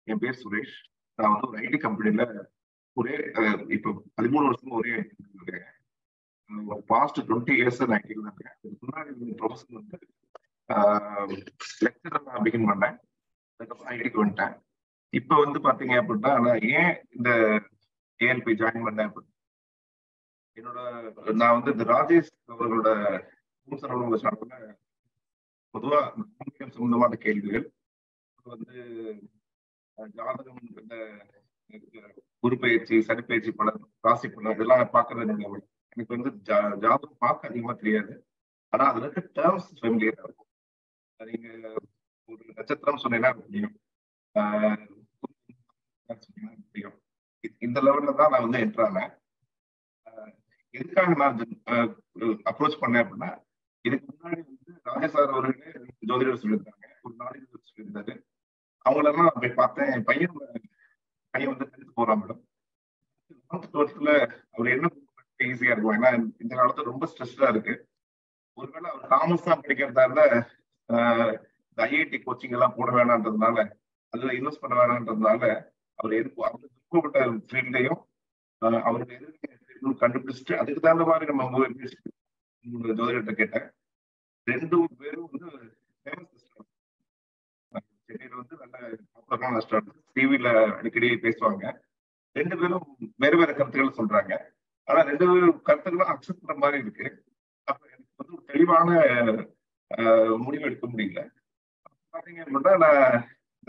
என் பேர் சுரேஷ் நான் வந்து ஒரு ஐடி கம்பெனில ஒரே அஹ், இப்போ பதிமூணு வருஷமா ஒரே ஐடி இருக்கேன் பாஸ்ட் டுவெண்ட்டி இயர்ஸ் நான் ஐடியில் இருக்கேன் அதுக்கு முன்னாடி ப்ரொஃபஷன் வந்து லெக்சரர் பிகின் பண்ணேன் அதுக்கப்புறம் ஐடிக்கு வந்துட்டேன் இப்போ வந்து பாத்தீங்க அப்படின்னா நான் ஏன் இந்த ஏஎல்பி ஜாயின் பண்ணேன் அப்படின்னு என்னோட நான் வந்து இந்த ராஜேஷ் அவர்களோட பூசரவங்களோட சேனல்ல பொதுவா ஆன்மீகம் சம்பந்தமான கேள்விகள் அது வந்து அஹ், ஜாதகம் இந்த அஹ், குரு பயிற்சி சனி பயிற்சி பலன் ராசி பலன் இதெல்லாம் பார்க்கறது எனக்கு அவ்வளவு. எனக்கு வந்து ஜா- ஜாதகம் பார்க்க அதிகமா தெரியாது ஆனா அதுல இருக்க டேர்ம்ஸ் ஃபெமிலியரா இருக்கும் அது நீங்க ஒரு நட்சத்திரம் சொன்னீங்கன்னா எனக்கு புரியும் ஆஹ் சொன்னீங்கன்னா புரியும் இ- இந்த லெவல்ல தான் நான் வந்து என்ட்ரு ஆனேன் ஆஹ் எதுக்காக நான் அப்ரோச் பண்ணேன் அப்படின்னா இதுக்கு முன்னாடி வந்து ராஜசார் அவர்களே ஜோதிடர் சொல்லியிருந்தாங்க ஒரு நாளிதழ் சொல்லியிருந்தாரு அவங்களெல்லாம் நான் போய் பார்த்தேன் என் பையன் பையன் வந்து டென்த் போறான் மேடம் லெவன்த் டுவெல்த்ல அவர் என்ன ஈஸியா இருக்கும் ஏன்னா இந்த காலத்துல ரொம்ப ஸ்ட்ரெஸ்டா இருக்கு ஒருவேளை அவர் காமர்ஸ் தான் படிக்கிறதா இருந்தா ஆஹ் இந்த ஐஐடி கோச்சிங் எல்லாம் போட வேணான்றதுனால அதுல இன்வெஸ்ட் பண்ண வேணான்றதுனால அவர் எதிர்ப்பு அவருக்கு விருப்பப்பட்ட ஃபீல்டையும் அவருடைய எதிர்ப்பு கண்டுபிடிச்சிட்டு அதுக்கு தகுந்த மாதிரி நம்ம மூணு ஜோதிடத்தை கேட்டேன் ரெண்டு பேரும் வந்து ஃபேமஸ் சென்னையில வந்து நல்ல பாப்புலரான ரெஸ்டாரண்ட் டிவில அடிக்கடி பேசுவாங்க ரெண்டு பேரும் வேறு வேறு கருத்துக்கள் சொல்றாங்க ஆனா ரெண்டு பேரும் கருத்துக்களும் அக்செப்ட் பண்ற மாதிரி இருக்கு அப்ப எனக்கு வந்து ஒரு தெளிவான ஆஹ், முடிவு எடுக்க முடியல பாத்தீங்க அப்படின்னா நான் இந்த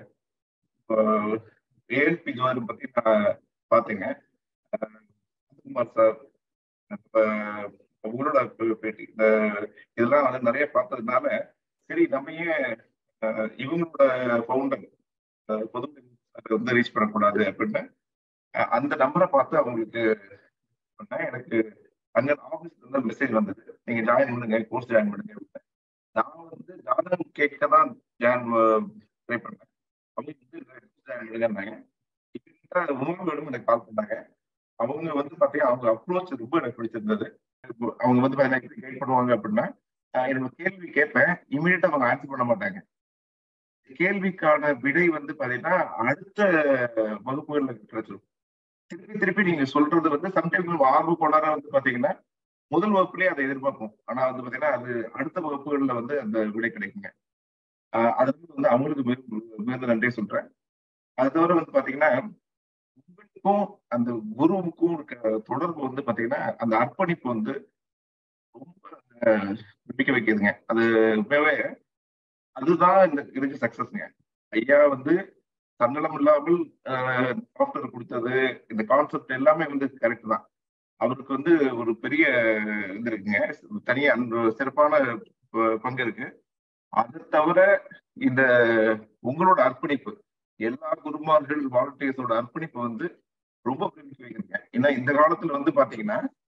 ஏஎல்பி ஜோதிடம் பத்தி நான் பார்த்தேங்க ஆஹ், குமார் சார் ஆஹ், உங்களோட பே- பேட்டி இந்த இதெல்லாம் வந்து நிறைய பார்த்ததுனால சரி நம்ம ஏன் ஆஹ், இவங்களோட ஃபவுண்டர் பொது வந்து ரீச் பண்ணக்கூடாது அப்படின்னு அஹ், அந்த நம்பரை பார்த்து அவங்களுக்கு பண்ணேன் எனக்கு அங்க ஆஃபீஸ்ல இருந்து மெசேஜ் வந்தது நீங்க ஜாயின் பண்ணுங்க கோர்ஸ் ஜாயின் பண்ணுங்க அப்படின்னு. நான் வந்து ஜாதகம் கேட்க தான் ஜாயின் ட்ரை பண்ணேன் அவங்க வந்து ஜாயின் பண்ணுங்கன்னாங்க இப்போ உணவுகளும் எனக்கு கால் பண்ணாங்க அவங்க வந்து பாத்தீங்கன்னா அவங்க அப்ரோச் ரொம்ப எனக்கு பிடிச்சிருந்தது இப்போ அவங்க வந்து பாத்தீங்கன்னா கைட் பண்ணுவாங்க அப்படின்னா அஹ், எனக்கு கேள்வி கேட்பேன் இமீடியட்டா அவங்க ஆன்சர் பண்ண மாட்டாங்க கேள்விக்கான விடை வந்து பாத்தீங்கன்னா அடுத்த வகுப்புகள்ல கிடைச்சிடும் திருப்பி திருப்பி நீங்க சொல்றது வந்து சம்டைம்ஸ் ஆர்வ கோளாரா வந்து பாத்தீங்கன்னா முதல் வகுப்புலயே அதை எதிர்பார்ப்போம் ஆனா வந்து பாத்தீங்கன்னா அது அடுத்த வகுப்புகள்ல வந்து அந்த விடை கிடைக்குங்க ஆஹ் அது வந்து அவங்களுக்கு மிக- மிகுந்த நன்றி சொல்றேன் அது தவிர வந்து பாத்தீங்கன்னா உங்களுக்கும் அந்த குருவுக்கும் இருக்க தொடர்பு வந்து பாத்தீங்கன்னா அந்த அர்ப்பணிப்பு வந்து ரொம்ப ஆஹ், நம்பிக்கை வைக்குதுங்க அது உண்மையாவே அதுதான் இந்த இதுக்கு சக்சஸ்ங்க ஐயா வந்து தன்னலம் இல்லாமல் சாஃப்ட்வேர் கொடுத்தது இந்த கான்செப்ட் எல்லாமே வந்து கரெக்ட் தான் அவருக்கு வந்து ஒரு பெரிய இது இருக்குங்க தனியா அந்த சிறப்பான ப- பங்கு இருக்கு அது தவிர இந்த உங்களோட அர்ப்பணிப்பு எல்லா குருமார்கள் வாலண்டியர்ஸோட அர்ப்பணிப்பு வந்து ரொம்ப பிரமிக்க வைக்கிறீங்க ஏன்னா இந்த காலத்துல வந்து பாத்தீங்கன்னா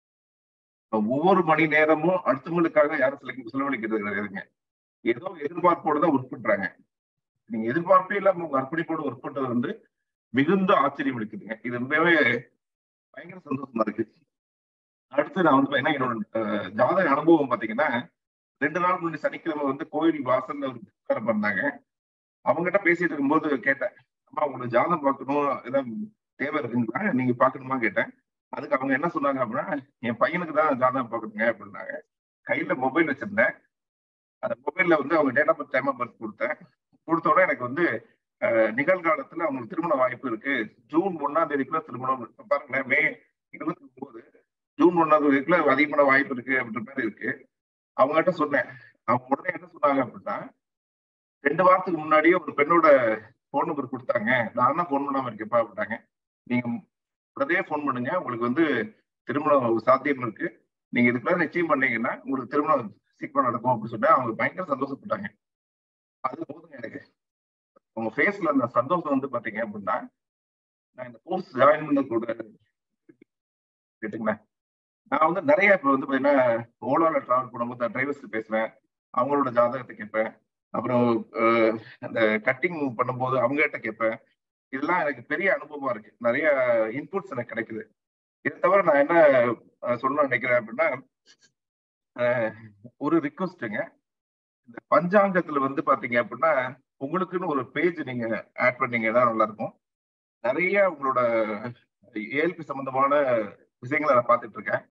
ஒவ்வொரு மணி நேரமும் அடுத்தவங்களுக்காக யாரும் செலவு செலவழிக்கிறது கிடையாதுங்க ஏதோ எதிர்பார்ப்போட தான் ஒர்க் பண்றாங்க நீங்க எதிர்பார்ப்பே இல்லாம உங்க அர்ப்பணிப்போட ஒர்க் பண்றது வந்து மிகுந்த ஆச்சரியம் அளிக்குதுங்க இது ரொம்பவே பயங்கர சந்தோஷமா இருக்கு அடுத்து நான் வந்து பாத்தீங்கன்னா என்னோட அஹ், ஜாதக அனுபவம் பாத்தீங்கன்னா ரெண்டு நாள் முன்னாடி சனிக்கிழமை வந்து கோயில் வாசல்ல ஒரு உட்காரம் பண்ணாங்க அவங்ககிட்ட பேசிட்டு இருக்கும்போது கேட்டேன் அம்மா உங்களுக்கு ஜாதகம் பார்க்கணும் ஏதாவது தேவை இருக்குங்களா நீங்க பார்க்கணுமா கேட்டேன் அதுக்கு அவங்க என்ன சொன்னாங்க அப்படின்னா என் பையனுக்கு தான் ஜாதகம் பார்க்கணுங்க அப்படின்னாங்க கையில மொபைல் வச்சிருந்தேன் அந்த மொபைல்ல வந்து அவங்க date of birth time of birth கொடுத்தேன் கொடுத்த உடனே எனக்கு வந்து அஹ், நிகழ்காலத்துல அவங்களுக்கு திருமண வாய்ப்பு இருக்கு ஜூன் ஒன்னாம் தேதிக்குள்ள திருமணம் இப்ப பாருங்களேன் மே இருபத்தி ஒன்பது ஜூன் ஒன்னாம் தேதிக்குள்ள அதிகமான வாய்ப்பு இருக்கு அப்படின்ற மாதிரி இருக்கு அவங்ககிட்ட சொன்னேன் அவங்க உடனே என்ன சொன்னாங்க அப்படின்னா ரெண்டு வாரத்துக்கு முன்னாடியே ஒரு பெண்ணோட ஃபோன் நம்பர் கொடுத்தாங்க நான் தான் ஃபோன் பண்ணாம இருக்கேன்ப்பா அப்படின்னாங்க நீங்க உடனே ஃபோன் பண்ணுங்க உங்களுக்கு வந்து திருமணம் சாத்தியம் இருக்கு நீங்க இதுக்குள்ள நிச்சயம் பண்ணீங்கன்னா உங்களுக்கு திருமணம் சீக்கிரம் நடக்கும் அப்படின்னு சொல்லிட்டு அவங்க பயங்கர சந்தோஷப்பட்டாங்க அது போதுங்க எனக்கு உங்க ஃபேஸ்ல அந்த சந்தோஷம் வந்து பாத்தீங்க அப்படின்னா நான் இந்த கோர்ஸ் ஜாயின் பண்ண கூட கேட்டுங்களேன் நான் வந்து நிறைய இப்போ வந்து பாத்தீங்கன்னா ஓலால டிராவல் பண்ணும்போது டிரைவர்ஸ் பேசுவேன் அவங்களோட ஜாதகத்தை கேட்பேன் அப்புறம் அஹ், அந்த கட்டிங் பண்ணும்போது அவங்ககிட்ட கேட்பேன் இதெல்லாம் எனக்கு பெரிய அனுபவமா இருக்கு நிறைய இன்புட்ஸ் எனக்கு கிடைக்குது இதை தவிர நான் என்ன அஹ், சொல்லணும்னு நினைக்கிறேன் அப்படின்னா அஹ், ஒரு ரிக்வஸ்ட்டுங்க இந்த பஞ்சாங்கத்துல வந்து பாத்தீங்க அப்படின்னா உங்களுக்குன்னு ஒரு பேஜ் நீங்க ஆட் பண்ணீங்கன்னா நல்லா இருக்கும் நிறைய உங்களோட ஏஎல்பி சம்பந்தமான விஷயங்களை நான் பார்த்துட்டு இருக்கேன்